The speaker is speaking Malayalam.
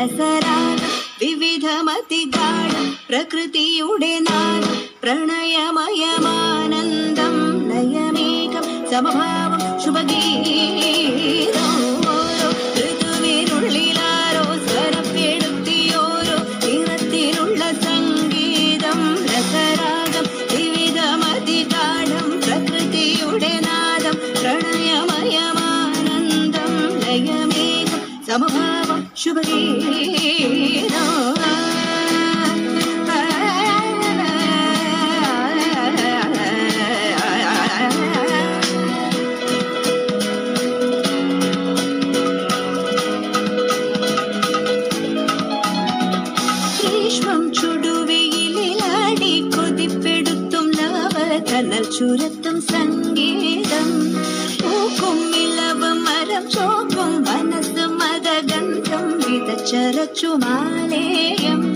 രസരാഗം വിവിധമതിഗാഠം പ്രകൃതിയുടെ നാദം പ്രണയമയമാനന്ദം ലയമേകം സമഭാവം ശുഭഗീതം ഓരോ ഋതുവിനുള്ളിലാരോ സ്വരപ്പെടുത്തിയോരോ നിറത്തിലുള്ള സംഗീതം രസരാഗം വിവിധമതിഗാഠം പ്രകൃതിയുടെ നാദം പ്രണയമയമാനന്ദം ലയമേകം സമഭാവം ശുഭഗീതം ഗ്രീഷ്മം ചുടുവെയിലാടി കൊതിപ്പെടുത്തും ലാവകനൽ ചുരത്തും സംഗീതം പൂക്കും ഇളവ് മരം ചോക്കും മനസ്സ് മതഗന്ധം വിതച്ചരച്ചു മാലേയം